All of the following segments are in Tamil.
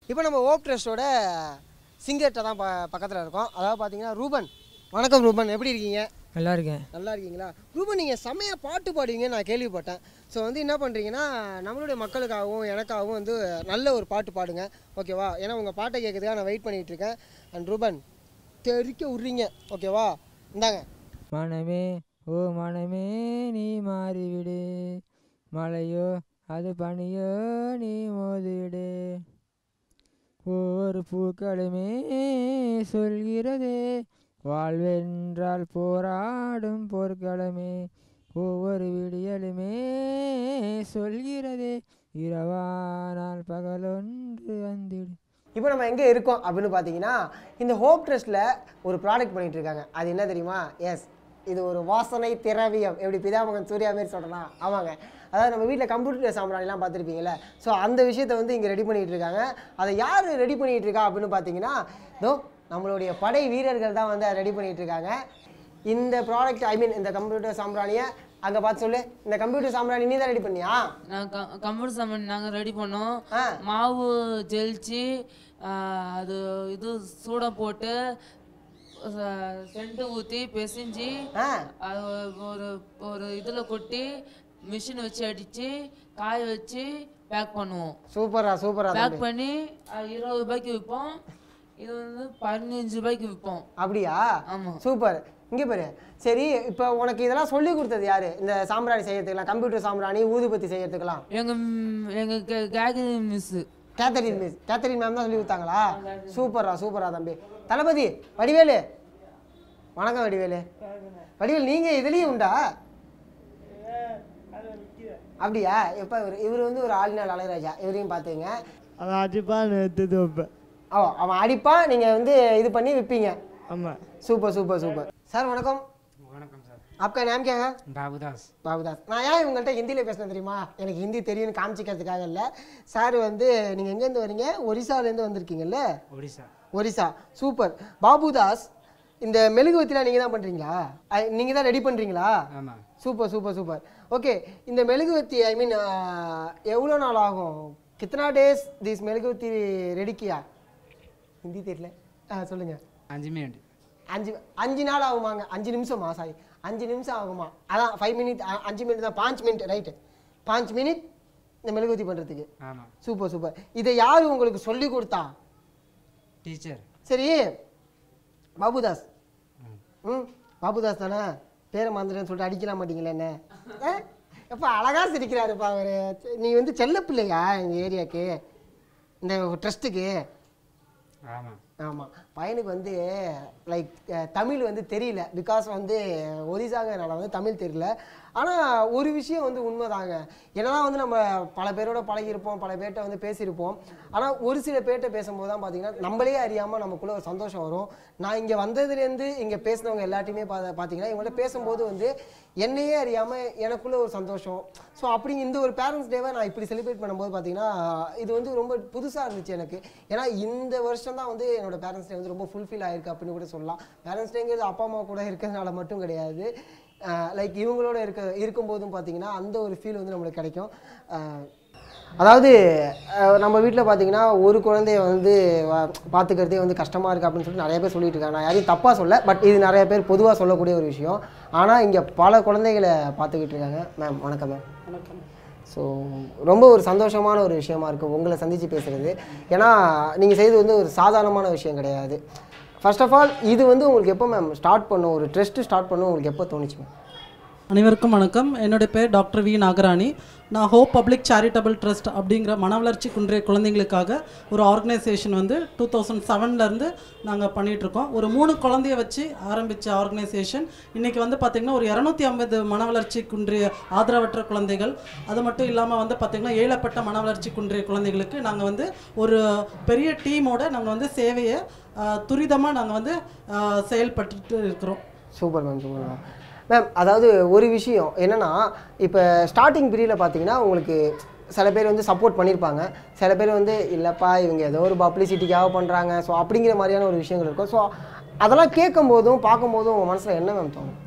இப்போ நம்ம ஓப் ட்ரஸ்டோட சிங்கர்கிட்ட தான் ப பக்கத்தில் இருக்கோம் அதாவது பார்த்தீங்கன்னா ரூபன் வணக்கம் ரூபன் எப்படி இருக்கீங்க நல்லா இருக்கேன் நல்லா இருக்கீங்களா ரூபன் நீங்கள் செம்மையாக பாட்டு பாடுவீங்கன்னு நான் கேள்விப்பட்டேன் ஸோ வந்து என்ன பண்ணுறீங்கன்னா நம்மளுடைய மக்களுக்காகவும் எனக்காகவும் வந்து நல்ல ஒரு பாட்டு பாடுங்க ஓகேவா ஏன்னா உங்கள் பாட்டை கேட்கறதுக்காக நான் வெயிட் பண்ணிகிட்டு இருக்கேன் அண்ட் ரூபன் தெறிக்க விட்றீங்க ஓகேவா இந்தாங்க மனமே ஓ மனமே நீ மாறிவிடு மழையோ அது பனியோ நீ மோதிவிடு ஒவ்வொரு பூக்களுமே சொல்கிறதே வாழ்வென்றால் போராடும் போர்க்களமே ஒவ்வொரு விடியலுமே சொல்கிறதே இரவானால் பகலொன்று வந்திடு இப்போ நம்ம எங்கே இருக்கோம் அப்படின்னு பார்த்தீங்கன்னா இந்த ஹோப் ட்ரஸ்ட்டில் ஒரு ப்ராடக்ட் பண்ணிட்டு இருக்காங்க அது என்ன தெரியுமா எஸ் இது ஒரு வாசனை திரவியம் எப்படி பிதாமகன் சூர்யா மாரி சொல்கிறேன்னா ஆமாங்க அதாவது நம்ம வீட்டில் கம்ப்யூட்டர் சாம்பிராணிலாம் பார்த்துருப்பீங்கல்ல ஸோ அந்த விஷயத்தை வந்து இங்கே ரெடி பண்ணிகிட்டு இருக்காங்க அதை யார் ரெடி பண்ணிகிட்டு இருக்கா அப்படின்னு பார்த்தீங்கன்னா இதோ நம்மளுடைய படை வீரர்கள் தான் வந்து அதை ரெடி பண்ணிகிட்டு இருக்காங்க இந்த ப்ராடக்ட் ஐ மீன் இந்த கம்ப்யூட்டர் சாம்பிராணியை அங்கே பார்த்து சொல்லு இந்த கம்ப்யூட்டர் சாம்பிராணி நீ தான் ரெடி பண்ணியா நான் கம்ப்யூட்டர் சாமான் நாங்கள் ரெடி பண்ணோம் ஆ. மாவு ஜெலிச்சு ஆ, அது இது சூட போட்டு சென்ட்டு ஊற்றி பிசைஞ்சு ஆ அது ஒரு ஒரு இதில் கொட்டி மிஷின் வச்சு அடித்து காய வச்சு பேக் பண்ணுவோம் சூப்பரா சூப்பரா பேக் பண்ணி அது இருபது ரூபாய்க்கு விற்போம் இது வந்து பதினஞ்சு ரூபாய்க்கு விற்போம் அப்படியா ஆமாம் சூப்பர் இங்கே பாரு சரி இப்போ உனக்கு இதெல்லாம் சொல்லி கொடுத்தது யாரு இந்த சாம்பிராணி செய்யறதுக்கெல்லாம் கம்ப்யூட்டர் சாம்பிராணி ஊதுபத்தி செய்யறதுக்கெல்லாம் எங்கள் எங்கள் கேகரி miss Catherine miss Catherine ma'am தான் சொல்லி கொடுத்தாங்களா சூப்பரா சூப்பரா தம்பி தளபதி வடிவேலு வணக்கம் வடிவேலு வடிவேல் நீங்க இதுலயும் உண்டா அப்படியா எப்போ இவர் இவர் வந்து ஒரு ஆளினால் அழகராஜா இவரையும் பார்த்துங்க அவன் அடிப்பான்னு எடுத்து வைப்பேன் ஓ அவன் அடிப்பான் நீங்கள் வந்து இது பண்ணி விற்பீங்க ஆமாம் சூப்பர் சூப்பர் சூப்பர் சார் வணக்கம் வணக்கம் சார் आपका नाम क्या है பாபுதாஸ் பாபுதாஸ் நான் ஏன் இவங்கள்ட்ட ஹிந்தியில் பேசினேன் தெரியுமா எனக்கு ஹிந்தி தெரியும்னு காமிச்சிக்கிறதுக்காக இல்லை சார் வந்து நீங்கள் எங்கேருந்து வரீங்க ஒரிசாலேருந்து வந்திருக்கீங்கல்ல ஒடிசா ஒரிசா சூப்பர் பாபுதாஸ் இந்த மெழுகுவத்திலாம் நீங்கள் தான் பண்ணுறீங்களா நீங்கள் தான் ரெடி பண்ணுறீங்களா ஆமாம் சூப்பர் சூப்பர் சூப்பர் ஓகே இந்த மெழுகுவத்தி ஐ மீன் எவ்வளோ நாள் ஆகும் கித்தனா டேஸ் திஸ் மெழுகுவத்தி ரெடிக்கியா ஹிந்தி தெரியல ஆ சொல்லுங்கள் அஞ்சு மினிட் அஞ்சு அஞ்சு நாள் ஆகுமாங்க அஞ்சு நிமிஷமா சாரி அஞ்சு நிமிஷம் ஆகுமா அதான் ஃபைவ் மினிட் அஞ்சு மினிட் தான் பாஞ்ச் மினிட் ரைட்டு பாஞ்ச் மினிட் இந்த மெழுகுவத்தி பண்ணுறதுக்கு ஆமாம் சூப்பர் சூப்பர் இதை யார் உங்களுக்கு சொல்லி கொடுத்தா டீச்சர் சரி பாபுதாஸ் ம் பாபுதாஸ் தானே பேரை மறந்துட்டேன்னு சொல்லிட்டு அடிக்கலாம் மாட்டீங்களே என்ன எப்போ அழகா சிரிக்கிறாருப்பா அவர் நீ வந்து செல்ல பிள்ளையா இந்த ஏரியாவுக்கு இந்த ட்ரஸ்ட்டுக்கு ஆமாம் ஆமாம் பையனுக்கு வந்து லைக் தமிழ் வந்து தெரியல பிகாஸ் வந்து ஒரிசாங்கனால வந்து தமிழ் தெரியல ஆனால் ஒரு விஷயம் வந்து உண்மைதாங்க என்னதான் வந்து நம்ம பல பேரோட பழகியிருப்போம் பல பேர்கிட்ட வந்து பேசியிருப்போம் ஆனால் ஒரு சில பேர்கிட்ட பேசும்போது தான் பார்த்தீங்கன்னா நம்மளே அறியாமல் நமக்குள்ள ஒரு சந்தோஷம் வரும் நான் இங்கே வந்ததுலேருந்து இங்கே பேசினவங்க எல்லாத்தையுமே பா பார்த்தீங்கன்னா இவங்கள்ட்ட பேசும்போது வந்து என்னையே அறியாமல் எனக்குள்ள ஒரு சந்தோஷம் ஸோ அப்படி இந்த ஒரு பேரண்ட்ஸ் டேவை நான் இப்படி செலிப்ரேட் பண்ணும்போது பார்த்தீங்கன்னா இது வந்து ரொம்ப புதுசாக இருந்துச்சு எனக்கு ஏன்னா இந்த வருஷம் தான் வந்து என்னோட பேரண்ட்ஸ் டே வந்து ரொம்ப ஃபுல்ஃபில் ஆயிருக்கு அப்படின்னு கூட சொல்லலாம் பேரண்ட்ஸ் டேங்கிறது அப்பா அம்மா கூட இருக்கிறதுனால மட்டும் கிடையாது லைக் இவங்களோட இருக்க இருக்கும்போதும் பார்த்தீங்கன்னா அந்த ஒரு ஃபீல் வந்து நம்மளுக்கு கிடைக்கும் அஹ், அதாவது அஹ், நம்ம வீட்டில் பார்த்தீங்கன்னா ஒரு குழந்தைய வந்து வ- பார்த்துக்கிறதே வந்து கஷ்டமாக இருக்குது அப்படின்னு சொல்லிட்டு நிறைய பேர் சொல்லிட்டு இருக்காங்க நான் யாரையும் தப்பாக சொல்ல பட் இது நிறைய பேர் பொதுவாக சொல்லக்கூடிய ஒரு விஷயம் ஆனால் இங்கே பல குழந்தைகளை பார்த்துக்கிட்டு இருக்காங்க மேம் வணக்கம் மேம் வணக்கம் ஸோ ரொம்ப ஒரு சந்தோஷமான ஒரு விஷயமா இருக்குது உங்களை சந்தித்து பேசுகிறது ஏன்னா நீங்கள் செய்தது வந்து ஒரு சாதாரணமான விஷயம் கிடையாது ஃபர்ஸ்ட் ஆஃப் ஆல் இது வந்து உங்களுக்கு எப்போ மேம் ஸ்டார்ட் பண்ணும் ஒரு ட்ரெஸ்ட்டு ஸ்டார்ட் பண்ணும் உங்களுக்கு எப்போ தோணுச்சு மேம் அனைவருக்கும் வணக்கம் என்னுடைய பேர் டாக்டர் வி நாகராணி நான் ஹோப் பப்ளிக் சேரிட்டபிள் ட்ரஸ்ட் அப்படிங்கிற மன வளர்ச்சி குன்றிய குழந்தைங்களுக்காக ஒரு ஆர்கனைசேஷன் வந்து டூ தௌசண்ட் செவன்லேருந்து நாங்கள் பண்ணிகிட்ருக்கோம் ஒரு மூணு குழந்தைய வச்சு ஆரம்பித்த ஆர்கனைசேஷன் இன்றைக்கி வந்து பார்த்திங்கன்னா ஒரு இரநூத்தி ஐம்பது மன வளர்ச்சி குன்றிய ஆதரவற்ற குழந்தைகள் அது மட்டும் இல்லாமல் வந்து பார்த்திங்கன்னா ஏழப்பட்ட மன வளர்ச்சி குன்றிய குழந்தைகளுக்கு நாங்கள் வந்து ஒரு பெரிய டீமோட நாங்கள் வந்து சேவையை துரிதமாக நாங்கள் வந்து ஆஹ், செயல்பட்டுட்டு இருக்கிறோம் super ma'am super ma'am ma'am அதாவது ஒரு விஷயம் என்னென்னா இப்போ ஸ்டார்டிங் பீரியடில் பார்த்தீங்கன்னா உங்களுக்கு சில பேர் வந்து சப்போர்ட் பண்ணியிருப்பாங்க சில பேர் வந்து இல்லைப்பா இவங்க ஏதோ ஒரு பப்ளிசிட்டிக்காக பண்ணுறாங்க ஸோ அப்படிங்கிற மாதிரியான ஒரு விஷயங்கள் இருக்கும் ஸோ அதெல்லாம் கேட்கும் போதும் பார்க்கும்போதும் உங்கள் மனசில் என்ன மேம் தோணும்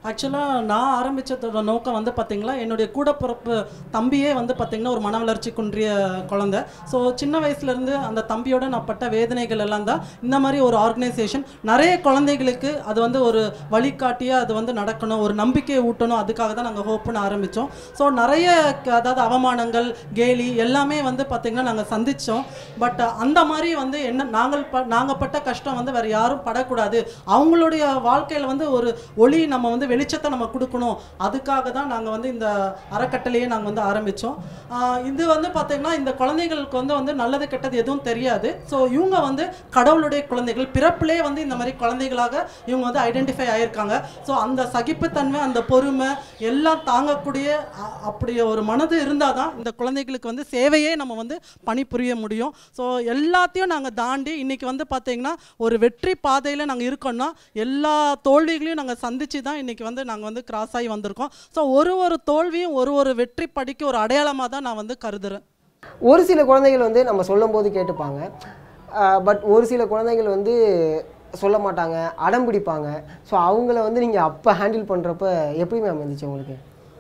ஆக்சுவலாக நான் ஆரம்பித்ததோட நோக்கம் வந்து பார்த்திங்களா என்னுடைய கூட பிறப்பு தம்பியே வந்து பார்த்திங்கன்னா ஒரு மன வளர்ச்சி குன்றிய குழந்தை ஸோ சின்ன வயசுலேருந்து அந்த தம்பியோட நான் பட்ட வேதனைகள் எல்லாம் தான் இந்த மாதிரி ஒரு ஆர்கனைசேஷன் நிறைய குழந்தைகளுக்கு அது வந்து ஒரு வழிகாட்டியாக அது வந்து நடக்கணும் ஒரு நம்பிக்கையை ஊட்டணும் அதுக்காக தான் நாங்கள் ஹோப்னு ஆரம்பித்தோம் ஸோ நிறைய க- அதாவது அவமானங்கள் கேலி எல்லாமே வந்து பார்த்திங்கன்னா நாங்கள் சந்தித்தோம் பட் அந்த மாதிரி வந்து என்ன நாங்கள் ப நாங்கள் பட்ட கஷ்டம் வந்து வேறு யாரும் படக்கூடாது அவங்களுடைய வாழ்க்கையில் வந்து ஒரு ஒளி நம்ம வந்து வெளிச்சத்தை நம்ம கொடுக்கணும் அதுக்காக தான் நாங்கள் வந்து இந்த அறக்கட்டளையே நாங்கள் வந்து ஆரம்பித்தோம் இது வந்து பார்த்திங்கன்னா இந்த குழந்தைகளுக்கு வந்து வந்து நல்லது கெட்டது எதுவும் தெரியாது ஸோ இவங்க வந்து கடவுளுடைய குழந்தைகள் பிறப்பிலே வந்து இந்த மாதிரி குழந்தைகளாக இவங்க வந்து ஐடென்டிஃபை ஆயிருக்காங்க ஸோ அந்த சகிப்புத்தன்மை அந்த பொறுமை எல்லாம் தாங்கக்கூடிய அ- அப்படி ஒரு மனது இருந்தால் தான் இந்த குழந்தைகளுக்கு வந்து சேவையே நம்ம வந்து பணிபுரிய முடியும் ஸோ எல்லாத்தையும் நாங்கள் தாண்டி இன்னைக்கு வந்து பார்த்தீங்கன்னா ஒரு வெற்றி பாதையில் நாங்கள் இருக்கோம்னா எல்லா தோல்விகளையும் நாங்கள் சந்திச்சு தான் இன்னைக்கு வந்து நாங்கள் வந்து கிராஸ் ஆகி வந்திருக்கோம் ஸோ ஒரு ஒரு தோல்வியும் ஒரு ஒரு வெற்றி படிக்கு ஒரு அடையாளமாக தான் நான் வந்து கருதுறேன் ஒரு சில குழந்தைகள் வந்து நம்ம சொல்லும்போது கேட்டுப்பாங்க பட் ஒரு சில குழந்தைகள் வந்து சொல்ல மாட்டாங்க அடம் பிடிப்பாங்க ஸோ அவங்கள வந்து நீங்கள் அப்போ ஹேண்டில் பண்ணுறப்ப எப்படி மேம் இருந்துச்சு உங்களுக்கு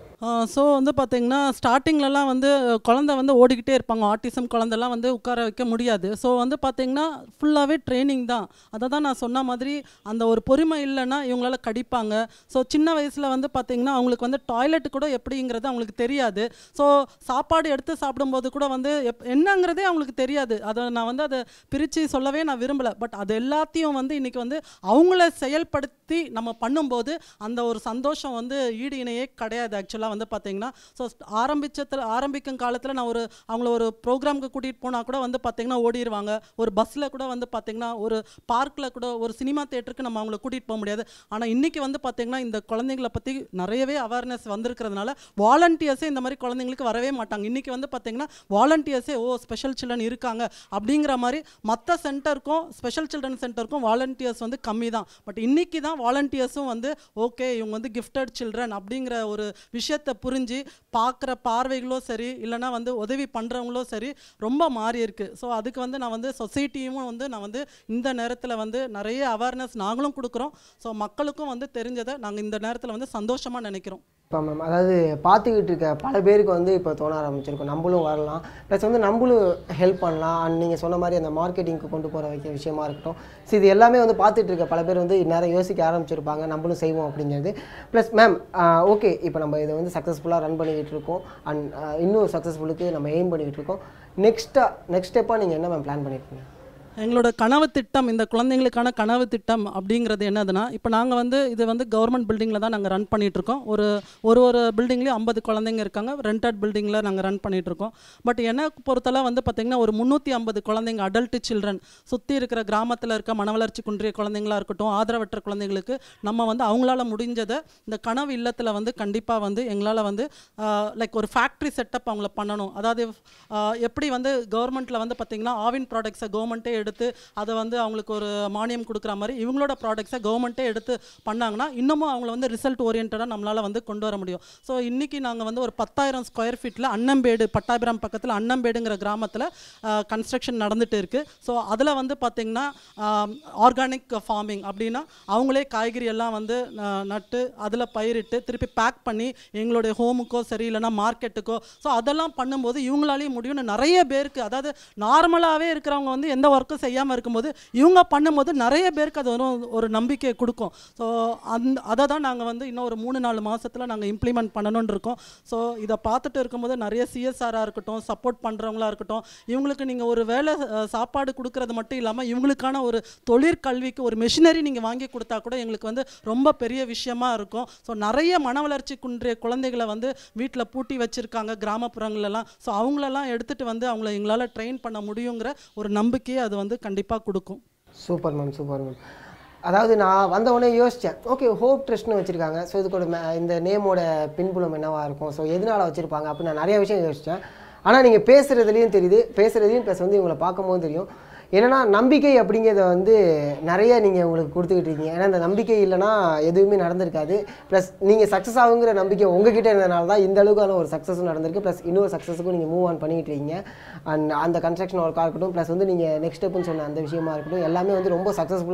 ஸோ வந்து பார்த்தீங்கன்னா ஸ்டார்டிங்லலாம் வந்து குழந்தை வந்து ஓடிக்கிட்டே இருப்பாங்க ஆட்டிசம் குழந்தைலாம் வந்து உட்கார வைக்க முடியாது ஸோ வந்து பார்த்தீங்கன்னா ஃபுல்லாகவே ட்ரைனிங் தான் அதை தான் நான் சொன்ன மாதிரி அந்த ஒரு பொறுமை இல்லைன்னா இவங்களால கடிப்பாங்க ஸோ சின்ன வயசில் வந்து பார்த்தீங்கன்னா அவங்களுக்கு வந்து டாய்லெட் கூட எப்படிங்கிறது அவங்களுக்கு தெரியாது ஸோ சாப்பாடு எடுத்து சாப்பிடும்போது கூட வந்து எப் என்னங்கிறதே அவங்களுக்கு தெரியாது அதை நான் வந்து அதை பிரித்து சொல்லவே நான் விரும்பலை பட் அது எல்லாத்தையும் வந்து இன்றைக்கி வந்து அவங்கள செயல்படுத்தி நம்ம பண்ணும்போது அந்த ஒரு சந்தோஷம் வந்து ஈடு இணையே கிடையாது ஆக்சுவலாக வந்து பார்த்தீங்கன்னா ஸோ ஆரம்பிச்சத்தில் ஆரம்பிக்கும் காலத்தில் நான் ஒரு அவங்கள ஒரு ப்ரோக்ராமுக்கு கூட்டிகிட்டு போனால் கூட வந்து பார்த்தீங்கன்னா ஓடிடுவாங்க ஒரு பஸ்ஸில் கூட வந்து பார்த்தீங்கன்னா ஒரு பார்க்கில் கூட ஒரு சினிமா தேட்டருக்கு நம்ம அவங்கள கூட்டிகிட்டு போக முடியாது ஆனால் இன்றைக்கி வந்து பார்த்தீங்கன்னா இந்த குழந்தைங்களை பற்றி நிறையவே அவேர்னஸ் வந்திருக்கிறதுனால வாலண்டியர்ஸே இந்த மாதிரி குழந்தைங்களுக்கு வரவே மாட்டாங்க இன்றைக்கி வந்து பார்த்தீங்கன்னா வாலண்டியர்ஸே ஓ ஸ்பெஷல் சில்ட்ரன் இருக்காங்க அப்படிங்கிற மாதிரி மற்ற சென்டருக்கும் ஸ்பெஷல் சில்ட்ரன் சென்டருக்கும் வாலண்டியர்ஸ் வந்து கம்மி தான் பட் இன்றைக்கி தான் வாலண்டியர்ஸும் வந்து ஓகே இவங்க வந்து கிஃப்டட் சில்ட்ரன் அப்படிங்கிற ஒரு விஷயத்தை புரிஞ்சு பார்க்குற பார்வைகளோ சரி இல்லைன்னா வந்து உதவி பண்ணுறவங்களோ சரி ரொம்ப மாறி இருக்கு ஸோ அதுக்கு வந்து நான் வந்து சொசைட்டியும் வந்து நான் வந்து இந்த நேரத்தில் வந்து நிறைய அவேர்னஸ் நாங்களும் கொடுக்குறோம் ஸோ மக்களுக்கும் வந்து தெரிஞ்சதை நாங்கள் இந்த நேரத்தில் வந்து சந்தோஷமாக நினைக்கிறோம் இப்போ மேம் அதாவது பார்த்துக்கிட்டு இருக்க பல பேருக்கு வந்து இப்போ தோண ஆரம்பிச்சிருக்கோம் நம்மளும் வரலாம் ப்ளஸ் வந்து நம்மளும் ஹெல்ப் பண்ணலாம் அண்ட் நீங்கள் சொன்ன மாதிரி அந்த மார்க்கெட்டிங்க்கு கொண்டு போகிற வைக்க விஷயமா இருக்கட்டும் ஸோ இது எல்லாமே வந்து பார்த்துட்டு இருக்க பல பேர் வந்து இந்நேரம் யோசிக்க ஆரம்பிச்சிருப்பாங்க நம்மளும் செய்வோம் அப்படிங்கிறது ப்ளஸ் மேம் ஓகே இப்போ நம்ம இதை வந்து சக்ஸஸ்ஃபுல்லாக ரன் பண்ணிக்கிட்டு இருக்கோம் அண்ட் இன்னும் சக்ஸஸ்ஃபுல்லுக்கு நம்ம எய்ம் பண்ணிக்கிட்டு இருக்கோம் நெக்ஸ்ட்டாக நெக்ஸ்ட் ஸ்டெப்பாக நீங்கள் என்ன மேம் பிளான் பண்ணியிருக்கீங்க எங்களோட கனவு திட்டம் இந்த குழந்தைங்களுக்கான கனவு திட்டம் அப்படிங்கிறது என்னதுன்னா இப்போ நாங்கள் வந்து இது வந்து கவர்மெண்ட் பில்டிங்கில் தான் நாங்கள் ரன் பண்ணிகிட்ருக்கோம் ஒரு ஒரு ஒரு பில்டிங்லேயும் ஐம்பது குழந்தைங்க இருக்காங்க ரெண்டட் பில்டிங்கில் நாங்கள் ரன் பண்ணிகிட்ருக்கோம் பட் என்னை பொறுத்தளவு வந்து பார்த்திங்கன்னா ஒரு முந்நூற்றி ஐம்பது குழந்தைங்க அடல்ட் சில்ட்ரன் சுற்றி இருக்கிற கிராமத்தில் இருக்க மனவளர்ச்சி குன்றிய குழந்தைங்களா இருக்கட்டும் ஆதரவற்ற குழந்தைங்களுக்கு நம்ம வந்து அவங்களால முடிஞ்சதை இந்த கனவு இல்லத்தில் வந்து கண்டிப்பாக வந்து எங்களால் வந்து லைக் ஒரு ஃபேக்ட்ரி செட்டப் அவங்கள பண்ணணும் அதாவது ஆஹ், எப்படி வந்து கவர்மெண்ட்டில் வந்து பார்த்திங்கன்னா ஆவின் ப்ராடக்ட்ஸை கவர்மெண்ட்டே எடுத்து அதை வந்து அவங்களுக்கு ஒரு மானியம் கொடுக்குற மாதிரி இவங்களோட ப்ராடக்ட்ஸை கவர்மெண்ட்டே எடுத்து பண்ணாங்கன்னா இன்னமும் அவங்கள வந்து ரிசல்ட் ஓரியன்டாக நம்மளால் வந்து கொண்டு வர முடியும் ஸோ இன்றைக்கி நாங்கள் வந்து ஒரு பத்தாயிரம் ஸ்கொயர் ஃபீட்டில் அன்னம்பேடு பட்டாபிராம் பக்கத்தில் அன்னம்பேடுங்கிற கிராமத்தில் கன்ஸ்ட்ரக்ஷன் நடந்துட்டு இருக்குது ஸோ அதில் வந்து பார்த்திங்கன்னா ஆர்கானிக் ஃபார்மிங் அப்படின்னா அவங்களே காய்கறி எல்லாம் வந்து ஆஹ், நட்டு அதில் பயிரிட்டு திருப்பி பேக் பண்ணி எங்களுடைய ஹோமுக்கோ சரி இல்லைன்னா மார்க்கெட்டுக்கோ ஸோ அதெல்லாம் பண்ணும்போது இவங்களாலேயும் முடியும்னு நிறைய பேருக்கு அதாவது நார்மலாகவே இருக்கிறவங்க வந்து எந்த ஒர்க்கும் செய்யாமல் இருக்கும்போது இவங்க பண்ணும்போது நிறைய பேருக்கு அது ஒரு ஒரு நம்பிக்கையை கொடுக்கும் ஸோ அந்த அதை தான் நாங்கள் வந்து இன்னும் ஒரு மூணு நாலு மாசத்துல நாங்கள் இம்ப்ளிமெண்ட் பண்ணணும்னு இருக்கோம் ஸோ இதை பார்த்துட்டு இருக்கும்போது நிறைய சிஎஸ்ஆராக இருக்கட்டும் சப்போர்ட் பண்ணுறவங்களா இருக்கட்டும் இவங்களுக்கு நீங்கள் ஒரு வேலை அஹ், சாப்பாடு கொடுக்கறது மட்டும் இல்லாமல் இவங்களுக்கான ஒரு தொழிற்கல்விக்கு ஒரு மெஷினரி நீங்கள் வாங்கி கொடுத்தா கூட எங்களுக்கு வந்து ரொம்ப பெரிய விஷயமா இருக்கும் ஸோ நிறைய மன வளர்ச்சி குன்றிய குழந்தைகளை வந்து வீட்டில் பூட்டி வச்சுருக்காங்க கிராமப்புறங்களெல்லாம் ஸோ அவங்களெல்லாம் எடுத்துகிட்டு வந்து அவங்கள எங்களால் ட்ரெயின் பண்ண முடியுங்கிற ஒரு நம்பிக்கையை அது வந்து கண்டிப்பாக கொடுக்கும் சூப்பர் மேம் சூப்பர் மேம் அதாவது நான் வந்த உடனே யோசித்தேன் ஓகே ஹோப் ட்ரஸ்ட்னு வச்சுருக்காங்க ஸோ இதுக்கூட மே- இந்த நேமோட பின்புலம் என்னவா இருக்கும் ஸோ எதனால் வச்சுருப்பாங்க அப்படின்னு நான் நிறைய விஷயம் யோசித்தேன் ஆனால் நீங்கள் பேசுகிறதுலையும் தெரியுது பேசுகிறதையும் ப்ளஸ் வந்து இவங்களை பார்க்கும்போது தெரியும் என்னன்னா நம்பிக்கை அப்படிங்கிறத வந்து நிறைய நீங்கள் உங்களுக்கு கொடுத்துக்கிட்டு இருக்கீங்க ஏன்னா இந்த நம்பிக்கை இல்லைன்னா எதுவுமே நடந்திருக்காது ப்ளஸ் நீங்கள் சக்ஸஸ் ஆகுங்கிற நம்பிக்கை உங்ககிட்ட இருந்தனால தான் இந்த அளவுக்கான ஒரு சக்ஸஸும் நடந்திருக்கு ப்ளஸ் இன்னொரு சக்ஸஸுக்கும் நீங்கள் மூவ் ஆன் பண்ணிக்கிட்டு இருக்கீங்க அண்ட் அந்த கன்ஸ்ட்ரக்ஷன் ஒர்க்காக இருக்கட்டும் ப்ளஸ் வந்து நீங்கள் நெக்ஸ்ட் ஸ்டெப்னு சொன்ன அந்த விஷயமா இருக்கட்டும் எல்லாமே வந்து ரொம்ப சக்ஸஸ்ஃபுல்லாக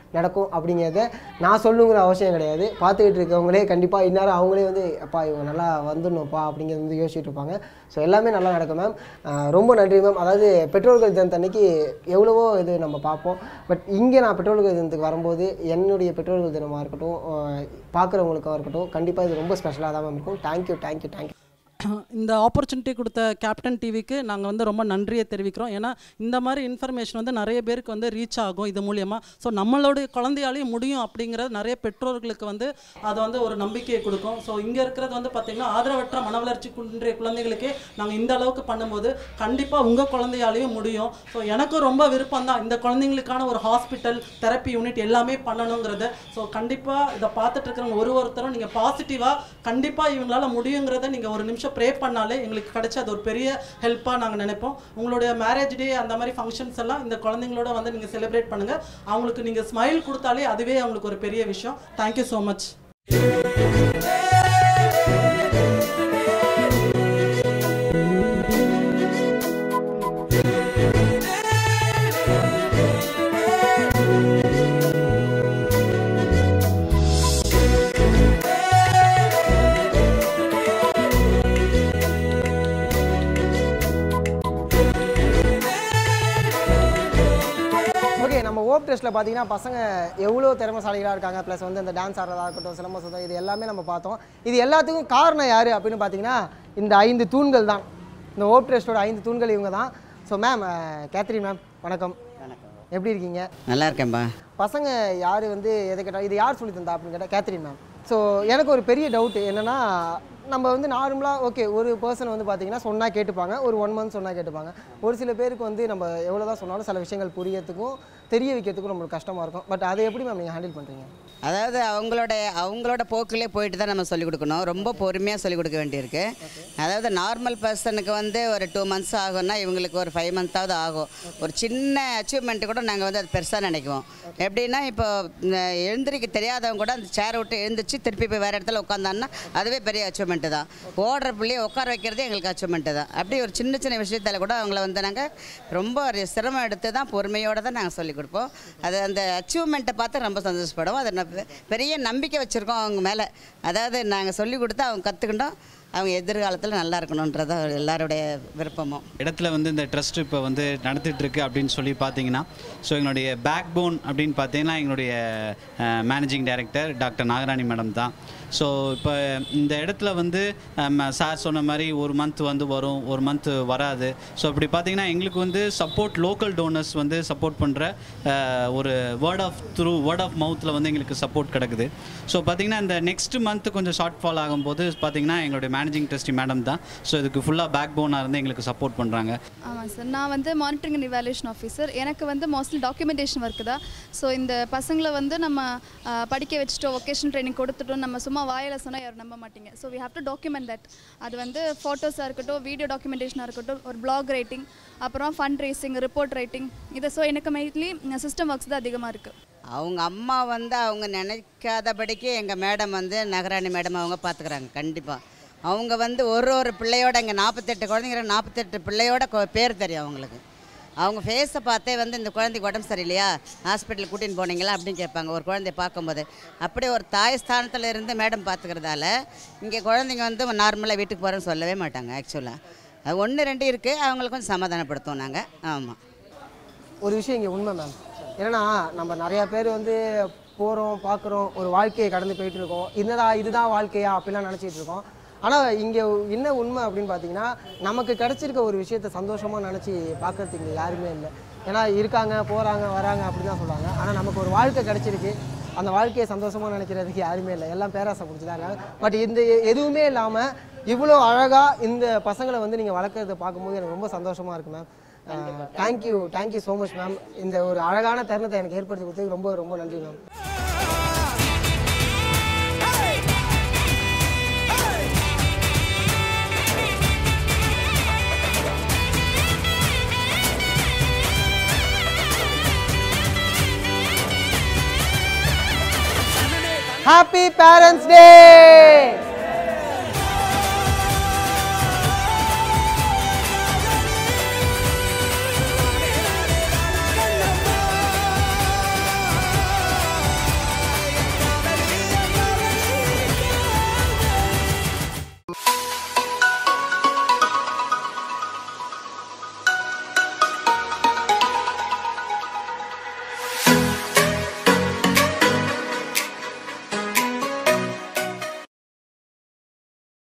நடக்கும் அப்படிங்கிறத நான் சொல்லுங்கிற அவசியம் கிடையாது பார்த்துக்கிட்டு இருக்கவங்களே கண்டிப்பாக இந்நேரம் அவங்களே வந்து அப்பா இவங்க நல்லா வந்துடணும்ப்பா அப்படிங்கிறது வந்து யோசிச்சுட்டு இருப்பாங்க ஸோ எல்லாமே நல்லா நடக்கும் மேம் ரொம்ப நன்றி மேம் அதாவது பெற்றோர்கள் தினத்தன்னைக்கு எவ்வளவோ இது நம்ம பார்ப்போம் பட் இங்கே நான் பெற்றோர்கள் தினத்துக்கு வரும்போது என்னுடைய பெற்றோர்கள் தினமாக இருக்கட்டும் பார்க்குறவங்களுக்காக இருக்கட்டும் கண்டிப்பாக இது ரொம்ப ஸ்பெஷலாக தான் மேம் இருக்கும் தேங்க்யூ தேங்க்யூ தேங்க்யூ இந்த ஆப்பர்ச்சுனிட்டி கொடுத்த கேப்டன் டிவிக்கு நாங்கள் வந்து ரொம்ப நன்றியை தெரிவிக்கிறோம் ஏன்னா இந்த மாதிரி இன்ஃபர்மேஷன் வந்து நிறைய பேருக்கு வந்து ரீச் ஆகும் இது மூலியமாக ஸோ நம்மளுடைய குழந்தையாலையும் முடியும் அப்படிங்கிறது நிறைய பெற்றோர்களுக்கு வந்து அது வந்து ஒரு நம்பிக்கையை கொடுக்கும் ஸோ இங்கே இருக்கிறது வந்து பார்த்திங்கன்னா ஆதரவற்ற மன வளர்ச்சி குன்றிய குழந்தைகளுக்கே நாங்கள் இந்த அளவுக்கு பண்ணும்போது கண்டிப்பாக உங்கள் குழந்தையாலையும் முடியும் ஸோ எனக்கும் ரொம்ப விருப்பம் தான் இந்த குழந்தைங்களுக்கான ஒரு ஹாஸ்பிட்டல் தெரப்பி யூனிட் எல்லாமே பண்ணணுங்கிறது ஸோ கண்டிப்பாக இதை பார்த்துட்டு இருக்கிறவங்க ஒரு ஒருத்தரும் நீங்கள் பாசிட்டிவாக கண்டிப்பாக இவங்களால முடியுங்கிறத நீங்கள் ஒரு நிமிஷம் ப்ரே பண்ணாலே எங்களுக்கு கிடைச்ச அது ஒரு பெரிய ஹெல்ப்பாக நாங்கள் நினைப்போம் உங்களுடைய மேரேஜ் டே அந்த மாதிரி ஃபங்க்ஷன்ஸ் எல்லாம் இந்த குழந்தைங்களோட வந்து நீங்கள் செலிப்ரேட் பண்ணுங்கள் அவங்களுக்கு நீங்கள் ஸ்மைல் கொடுத்தாலே அதுவே அவங்களுக்கு ஒரு பெரிய விஷயம் தேங்க்யூ ஸோ மச் ஓகே நம்ம ஓப் டெஸ்ட்டில் பார்த்தீங்கன்னா பசங்க எவ்வளோ திறமைசாலிகளாக இருக்காங்க ப்ளஸ் வந்து இந்த டான்ஸ் ஆடுறதா இருக்கட்டும் சிலம்ப சுதம் இது எல்லாமே நம்ம பார்த்தோம் இது எல்லாத்துக்கும் காரணம் யார் அப்படின்னு பார்த்தீங்கன்னா இந்த ஐந்து தூண்கள் தான் இந்த ஓப் டெஸ்ட்டோட ஐந்து தூண்கள் இவங்க தான் ஸோ மேம் கேத்ரின் மேம் வணக்கம் எப்படி இருக்கீங்க நல்லா இருக்கேன்பா பசங்க யார் வந்து எதை கேட்டால் இது யார் சொல்லி தந்தா அப்படின்னு கேட்டால் கேத்ரின் மேம் ஸோ எனக்கு ஒரு பெரிய டவுட் என்னென்னா நம்ம வந்து நார்மலாக ஓகே ஒரு பர்சன் வந்து பார்த்தீங்கன்னா சொன்னால் கேட்டுப்பாங்க ஒரு ஒன் மந்த் சொன்னால் கேட்டுப்பாங்க ஒரு சில பேருக்கு வந்து நம்ம எவ்வளோ தான் சொன்னாலும் சில விஷயங்கள் புரியறதுக்கும் தெரிய வைக்கிறதுக்கும் நம்மளுக்கு கஷ்டமாக இருக்கும் பட் அதை எப்படி மேம் நீங்கள் ஹேண்டில் பண்ணுறீங்க அதாவது அவங்களோட அவங்களோட போக்கிலே போயிட்டு தான் நம்ம சொல்லிக் கொடுக்கணும் ரொம்ப பொறுமையாக சொல்லிக் கொடுக்க வேண்டியிருக்கு அதாவது நார்மல் பர்சனுக்கு வந்து ஒரு டூ மந்த்ஸ் ஆகும்னா இவங்களுக்கு ஒரு ஃபைவ் மந்த்தாவது ஆகும் ஒரு சின்ன அச்சீவ்மெண்ட்டு கூட நாங்கள் வந்து அது பெருசாக நினைக்குவோம் எப்படின்னா இப்போ இந்த எழுந்திரிக்க தெரியாதவங்க கூட அந்த சேரை விட்டு எழுந்திரிச்சு திருப்பி போய் வேறு இடத்துல உட்காந்தான்னா அதுவே பெரிய அச்சீவ்மெண்ட்டு தான் ஓடுற பிள்ளைய உட்கார வைக்கிறதே எங்களுக்கு அச்சீவ்மெண்ட்டு தான் அப்படி ஒரு சின்ன சின்ன விஷயத்தில் கூட அவங்கள வந்து நாங்கள் ரொம்ப ஒரு சிரமம் எடுத்து தான் பொறுமையோடு தான் நாங்கள் சொல்லிக் கொடுப்போம் அது அந்த அச்சீவ்மெண்ட்டை பார்த்து ரொம்ப சந்தோஷப்படுவோம் அதை ந- பெரிய நம்பிக்கை வச்சுருக்கோம் அவங்க மேலே அதாவது நாங்கள் சொல்லிக் கொடுத்து அவங்க கற்றுக்கிட்டோம் அவங்க எதிர்காலத்தில் நல்லா இருக்கணுன்றத எல்லாருடைய விருப்பமும் இடத்துல வந்து இந்த ட்ரஸ்ட் இப்போ வந்து நடத்திட்டு இருக்கு அப்படின்னு சொல்லி பார்த்தீங்கன்னா ஸோ எங்களுடைய பேக் போன் அப்படின்னு பார்த்தீங்கன்னா எங்களுடைய managing director doctor Nagarani madam தான் ஸோ இப்போ இந்த இடத்துல வந்து சார் சொன்ன மாதிரி ஒரு மந்த் வந்து வரும் ஒரு மந்த் வராது ஸோ அப்படி பார்த்தீங்கன்னா எங்களுக்கு வந்து சப்போர்ட் லோக்கல் டோனர்ஸ் வந்து சப்போர்ட் பண்ணுற ஒரு word of through word of மவுத்தில் வந்து எங்களுக்கு சப்போர்ட் கிடக்குது ஸோ பார்த்தீங்கன்னா இந்த நெக்ஸ்ட் மந்த் கொஞ்சம் ஷார்ட் ஃபால் ஆகும்போது பார்த்தீங்கன்னா எங்களுடைய மேனேஜிங் ட்ரஸ்டி மேடம் தான் ஸோ இதுக்கு ஃபுல்லாக பேக் போனாக இருந்து எங்களுக்கு சப்போர்ட் பண்ணுறாங்க ஆமாம் சார் நான் வந்து மானிட்டரிங் அண்ட் இவாலுவேஷன் ஆஃபீஸர் எனக்கு வந்து மோஸ்ட்லி டாக்குமெண்டேஷன் ஒர்க்கு தான் ஸோ இந்த பசங்களை வந்து நம்ம ஆ, படிக்க வச்சுட்டோம் ஒகேஷன் ட்ரைனிங் கொடுத்துட்டோம் நம்ம சும்மா வாயில சொன்னால் யாரும் நம்ப மாட்டீங்க so we have to document that அது வந்து ஃபோட்டோஸாக இருக்கட்டும் வீடியோ டாக்குமெண்டேஷனாக இருக்கட்டும் ஒரு பிளாக் ரைட்டிங் அப்புறம் ஃபண்ட் ரேசிங் ரிப்போர்ட் ரைட்டிங் இது ஸோ எனக்கு மெயின்லி சிஸ்டம் ஒர்க்ஸ் தான் அதிகமாக இருக்குது அவங்க அம்மா வந்து அவங்க நினைக்காதபடிக்கு எங்கள் மேடம் வந்து நகராணி மேடம் அவங்க பார்த்துக்குறாங்க கண்டிப்பாக அவங்க வந்து ஒரு ஒரு பிள்ளையோட இங்கே நாற்பத்தெட்டு குழந்தைங்கிற நாற்பத்தெட்டு பிள்ளையோட கொ- பேர் தெரியும் அவங்களுக்கு அவங்க ஃபேஸை பார்த்தே வந்து இந்த குழந்தைக்கு உடம்பு சரியில்லையா ஹாஸ்பிட்டலுக்கு கூட்டின்னு போனீங்களா அப்படின்னு கேட்பாங்க ஒரு குழந்தைய பார்க்கும்போது அப்படியே ஒரு தாய் ஸ்தானத்தில் இருந்து மேடம் பார்த்துக்கிறதால இங்கே குழந்தைங்க வந்து நார்மலாக வீட்டுக்கு போகிறேன்னு சொல்லவே மாட்டாங்க ஆக்சுவலாக ஒன்று ரெண்டு இருக்குது அவங்களுக்கு கொஞ்சம் சமாதானப்படுத்துவோம் நாங்கள் ஆமாம் ஒரு விஷயம் இங்கே உண்மை மேம் என்னன்னா நம்ம நிறையா பேர் வந்து போகிறோம் பார்க்குறோம் ஒரு வாழ்க்கையை கடந்து போயிட்டு இருக்கோம் என்னடா இதுதான் வாழ்க்கையா அப்படிலாம் நினச்சிட்டு இருக்கோம் ஆனால் இங்கே என்ன உண்மை அப்படின்னு பார்த்தீங்கன்னா நமக்கு கிடைச்சிருக்க ஒரு விஷயத்த சந்தோஷமாக நினச்சி பார்க்கறதுக்கு இங்க யாருமே இல்லை ஏன்னா இருக்காங்க போகிறாங்க வராங்க அப்படி தான் சொல்லுவாங்க ஆனால் நமக்கு ஒரு வாழ்க்கை கிடைச்சிருக்கு அந்த வாழ்க்கையை சந்தோஷமாக நினைக்கிறதுக்கு யாருமே இல்லை எல்லாம் பேராசை பிடிச்சி தான் இருக்காங்க பட் இந்த எ- எதுவுமே இல்லாமல் இவ்வளோ அழகாக இந்த பசங்களை வந்து நீங்கள் வளர்க்குறத பார்க்கும்போது எனக்கு ரொம்ப சந்தோஷமாக இருக்கு ma'am thank you thank you so much ma'am இந்த ஒரு அழகான தருணத்தை எனக்கு ஏற்படுத்தி கொடுத்ததுக்கு ரொம்ப ரொம்ப நன்றி மேம் ஹாப்பி பேரண்ட்ஸ் டே